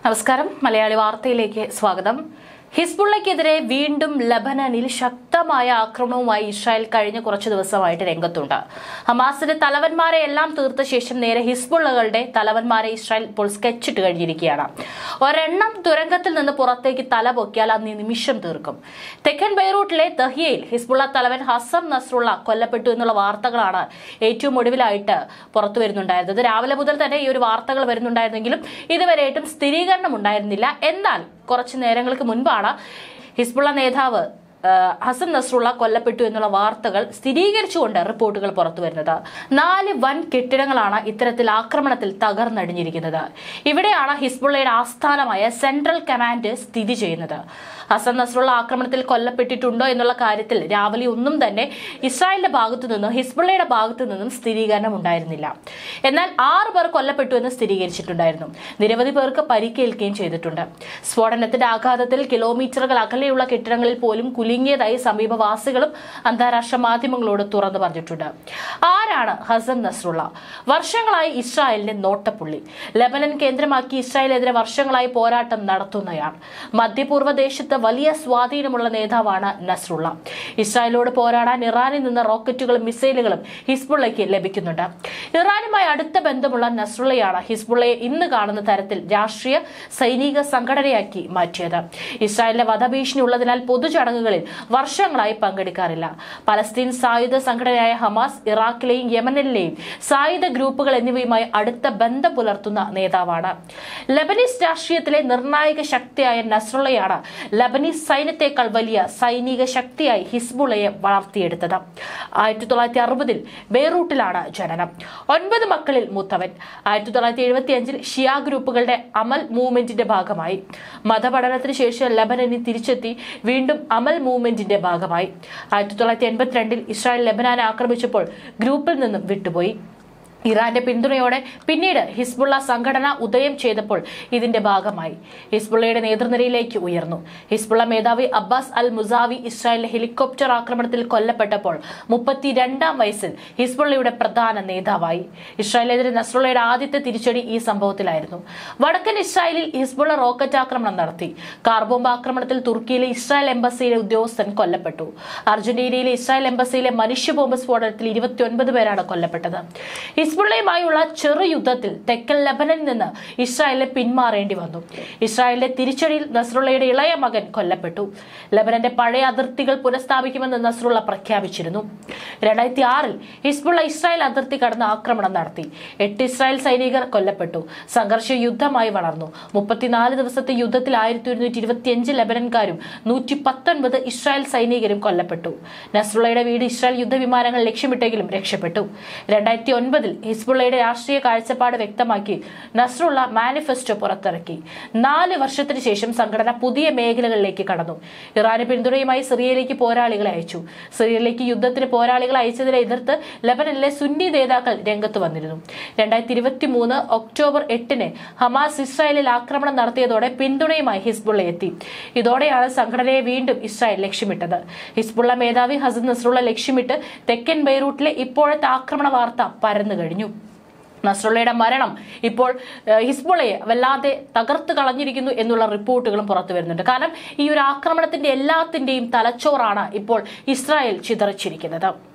നമസ്കാരം മലയാളി വാർത്തയിലേക്ക് സ്വാഗതം ഹിസ്ബുള്ളയ്ക്കെതിരെ വീണ്ടും ലബനനിൽ ശക്തമായ ആക്രമണവുമായി ഇസ്രായേൽ കഴിഞ്ഞ കുറച്ചു ദിവസമായിട്ട് രംഗത്തുണ്ട് ഹമാസിന്റെ തലവന്മാരെ എല്ലാം തീർത്ത ശേഷം നേരെ ഹിസ്ബുള്ളകളുടെ തലവന്മാരെ ഇസ്രായേൽ ഇപ്പോൾ സ്കെച്ചിട്ട് കഴിഞ്ഞിരിക്കുകയാണ് ഒരെണ്ണം തുരങ്കത്തിൽ നിന്ന് പുറത്തേക്ക് തല പൊക്കിയാൽ അന്ന് നിമിഷം തീർക്കും തെക്കൻ ബൈറൂട്ടിലെ ദഹിയയിൽ ഹിസ്ബുള്ള തലവൻ ഹസം നസ്രുള്ള കൊല്ലപ്പെട്ടു എന്നുള്ള വാർത്തകളാണ് ഏറ്റവും ഒടുവിലായിട്ട് പുറത്തു വരുന്നുണ്ടായിരുന്നത് രാവിലെ മുതൽ തന്നെ ഈ ഒരു വാർത്തകൾ വരുന്നുണ്ടായിരുന്നെങ്കിലും ഇതുവരെയായിട്ടും സ്ഥിരീകരണം ഉണ്ടായിരുന്നില്ല എന്നാൽ കുറച്ച് നേരങ്ങൾക്ക് മുൻപാണ് ഹിസ്ബുള്ള നേതാവ് ആ, ഹസൻ നസ്രുള്ള കൊല്ലപ്പെട്ടു എന്നുള്ള വാർത്തകൾ സ്ഥിരീകരിച്ചുകൊണ്ട് റിപ്പോർട്ടുകൾ പുറത്തു വരുന്നത് നാല് വൻ കെട്ടിടങ്ങളാണ് ഇത്തരത്തിൽ ആക്രമണത്തിൽ തകർന്നടിഞ്ഞിരിക്കുന്നത് ഇവിടെയാണ് ഹിസ്ബുള്ളയുടെ ആസ്ഥാനമായ സെൻട്രൽ കമാൻഡ് സ്ഥിതി ചെയ്യുന്നത് ഹസൻ നസ്രുള്ള ആക്രമണത്തിൽ കൊല്ലപ്പെട്ടിട്ടുണ്ടോ എന്നുള്ള കാര്യത്തിൽ രാവിലെ ഒന്നും തന്നെ ഇസ്രായേലിന്റെ ഭാഗത്തു നിന്നും ഹിസ്ബുള്ളയുടെ ഭാഗത്തു നിന്നും സ്ഥിരീകരണം ഉണ്ടായിരുന്നില്ല എന്നാൽ ആറ് പേർ കൊല്ലപ്പെട്ടു എന്ന് സ്ഥിരീകരിച്ചിട്ടുണ്ടായിരുന്നു നിരവധി പേർക്ക് പരിക്കേൽക്കുകയും ചെയ്തിട്ടുണ്ട് സ്ഫോടനത്തിന്റെ ആഘാതത്തിൽ കിലോമീറ്ററുകൾ അകലെയുള്ള കെട്ടിടങ്ങളിൽ പോലും കുലുങ്ങിയതായി സമീപവാസികളും അന്താരാഷ്ട്ര മാധ്യമങ്ങളോട് തുറന്നു പറഞ്ഞിട്ടുണ്ട് ആരാണ് ഹസൻ നസ്രുള്ള വർഷങ്ങളായി ഇസ്രായേലിന്റെ നോട്ടപ്പുള്ളി ലെബനൻ കേന്ദ്രമാക്കി ഇസ്രായേലിനെതിരെ വർഷങ്ങളായി പോരാട്ടം നടത്തുന്നയാൾ മധ്യപൂർവ്വ ദേശത്ത് വലിയ സ്വാധീനമുള്ള നേതാവാണ് നസ്രുള്ള ഇസ്രായേലോട് പോരാടാൻ ഇറാനിൽ നിന്ന് റോക്കറ്റുകളും മിസൈലുകളും ഹിസ്ബുള്ളയ്ക്ക് ലഭിക്കുന്നുണ്ട് ഇറാനുമായി അടുത്ത ബന്ധമുള്ള നസ്രുള്ളയാണ് ഹിസ്ബുള്ളയെ ഇന്ന് കാണുന്ന തരത്തിൽ രാഷ്ട്രീയ സൈനിക സംഘടനയാക്കി മാറ്റിയത് ഇസ്രായേലിന്റെ വധഭീഷണി ഉള്ളതിനാൽ പൊതുചടങ്ങുകളിൽ വർഷങ്ങളായി പങ്കെടുക്കാറില്ല പലസ്തീൻ സായുധ സംഘടനയായ ഹമാസ് ഇറാഖിലെയും യമനിലെയും സായുധ ഗ്രൂപ്പുകൾ എന്നിവയുമായി അടുത്ത ബന്ധം പുലർത്തുന്ന നേതാവാണ് ലബനീസ് രാഷ്ട്രീയത്തിലെ നിർണായക ശക്തിയായ നസ്രുള്ളയാണ് ലബനീസ് സൈന്യത്തെക്കാൾ വലിയ സൈനിക ശക്തിയായി ഹിസ്ബുള്ളയെ വളർത്തിയെടുത്തത് ആയിരത്തി തൊള്ളായിരത്തി അറുപതിൽ ബെയ്റൂട്ടിലാണ് ജനനം ഒൻപത് മക്കളിൽ മൂത്തവൻ ആയിരത്തി തൊള്ളായിരത്തി എഴുപത്തി അഞ്ചിൽ ഷിയ ഗ്രൂപ്പുകളുടെ അമൽ മൂവ്മെന്റിന്റെ ഭാഗമായി മതപഠനത്തിന് ശേഷം ലബനനിൽ തിരിച്ചെത്തി വീണ്ടും അമൽ മൂവ്മെന്റിന്റെ ഭാഗമായി ആയിരത്തി തൊള്ളായിരത്തി എൺപത്തിരണ്ടിൽ ഇസ്രായേൽ ലബനാനെ ആക്രമിച്ചപ്പോൾ ഗ്രൂപ്പിൽ നിന്നും വിട്ടുപോയി ഇറാന്റെ പിന്തുണയോടെ പിന്നീട് ഹിസ്ബുള്ള സംഘടന ഉദയം ചെയ്തപ്പോൾ ഇതിന്റെ ഭാഗമായി ഹിസ്ബുള്ളയുടെ നേതൃനിരയിലേക്ക് ഉയർന്നു ഹിസ്ബുള്ള മേധാവി അബ്ബാസ് അൽ മുസാവി ഇസ്രായേലിലെ ഹെലികോപ്റ്റർ ആക്രമണത്തിൽ കൊല്ലപ്പെട്ടപ്പോൾ മുപ്പത്തിരണ്ടാം വയസ്സിൽ ഹിസ്ബുള്ളയുടെ പ്രധാന നേതാവായി ഇസ്രായേലിനെതിരെ നസ്രുള്ളയുടെ ആദ്യത്തെ തിരിച്ചടി ഈ സംഭവത്തിലായിരുന്നു വടക്കൻ ഇസ്രായേലിൽ ഹിസ്ബുള്ള റോക്കറ്റ് ആക്രമണം നടത്തി കാർ ബോംബ് ആക്രമണത്തിൽ തുർക്കിയിലെ ഇസ്രായേൽ എംബസിയിലെ ഉദ്യോഗസ്ഥൻ കൊല്ലപ്പെട്ടു അർജന്റീനയിലെ ഇസ്രായേൽ എംബസിയിലെ മനുഷ്യ ബോംബ് സ്ഫോടനത്തിൽ ഇരുപത്തിയൊൻപത് പേരാണ് കൊല്ലപ്പെട്ടത് ഹിസ്ബുള്ളയുമായുള്ള ചെറു യുദ്ധത്തിൽ തെക്കൻ ലബനനിൽ നിന്ന് ഇസ്രായേലിനെ പിന്മാറേണ്ടി വന്നു ഇസ്രായേലിന്റെ തിരിച്ചടിയിൽ നസ്രുള്ളയുടെ ഇളയ മകൻ കൊല്ലപ്പെട്ടു ലബനന്റെ പഴയ അതിർത്തികൾ പുനഃസ്ഥാപിക്കുമെന്ന് നസ്രുള്ള പ്രഖ്യാപിച്ചിരുന്നു രണ്ടായിരത്തി ആറിൽ ഹിസ്ബുള്ള ഇസ്രായേൽ അതിർത്തി കടന്ന് ആക്രമണം നടത്തി എട്ട് ഇസ്രായേൽ സൈനികർ കൊല്ലപ്പെട്ടു സംഘർഷം യുദ്ധമായി വളർന്നു മുപ്പത്തിനാല് ദിവസത്തെ യുദ്ധത്തിൽ ആയിരത്തി ഒരുന്നൂറ്റി ഇരുപത്തിയഞ്ച് ലബനൻകാരും നൂറ്റി പത്തൊൻപത് ഇസ്രായേൽ സൈനികരും കൊല്ലപ്പെട്ടു നസ്രുള്ളയുടെ വീട് ഇസ്രായേൽ യുദ്ധവിമാനങ്ങൾ ലക്ഷ്യമിട്ടെങ്കിലും രക്ഷപ്പെട്ടു രണ്ടായിരത്തി ഒൻപതിൽ ഹിസ്ബുള്ളയുടെ രാഷ്ട്രീയ കാഴ്ചപ്പാട് വ്യക്തമാക്കി നസ്രുള്ള മാനിഫെസ്റ്റോ പുറത്തിറക്കി നാല് വർഷത്തിന് ശേഷം സംഘടന പുതിയ മേഖലകളിലേക്ക് കടന്നു ഇറാന് പിന്തുണയുമായി സിറിയയിലേക്ക് പോരാളികളെ അയച്ചു സിറിയയിലേക്ക് യുദ്ധത്തിന് പോരാളികളെ അയച്ചതിനെ എതിർത്ത് ലബനനിലെ സുന്നി നേതാക്കൾ രംഗത്ത് വന്നിരുന്നു രണ്ടായിരത്തി ഇരുപത്തി മൂന്ന് ഒക്ടോബർ എട്ടിന് ഹമാസ് ഇസ്രായേലിൽ ആക്രമണം നടത്തിയതോടെ പിന്തുണയുമായി ഹിസ്ബുള്ള എത്തി ഇതോടെയാണ് സംഘടനയെ വീണ്ടും ഇസ്രായേൽ ലക്ഷ്യമിട്ടത് ഹിസ്ബുള്ള മേധാവി ഹസൻ നസ്രുള്ള ലക്ഷ്യമിട്ട് തെക്കൻ ബെയ്റൂട്ടിലെ ഇപ്പോഴത്തെ ആക്രമണ വാർത്ത പരന്നു കഴിഞ്ഞു നസ്രുള്ളയുടെ മരണം ഇപ്പോൾ ഏഹ്, ഹിസ്ബുള്ളയെ വല്ലാതെ തകർത്ത് കളഞ്ഞിരിക്കുന്നു എന്നുള്ള റിപ്പോർട്ടുകളും പുറത്തു വരുന്നുണ്ട് കാരണം ഈ ഒരു ആക്രമണത്തിന്റെ എല്ലാത്തിന്റെയും തലച്ചോറാണ് ഇപ്പോൾ ഇസ്രായേൽ ചിതറിച്ചിരിക്കുന്നത്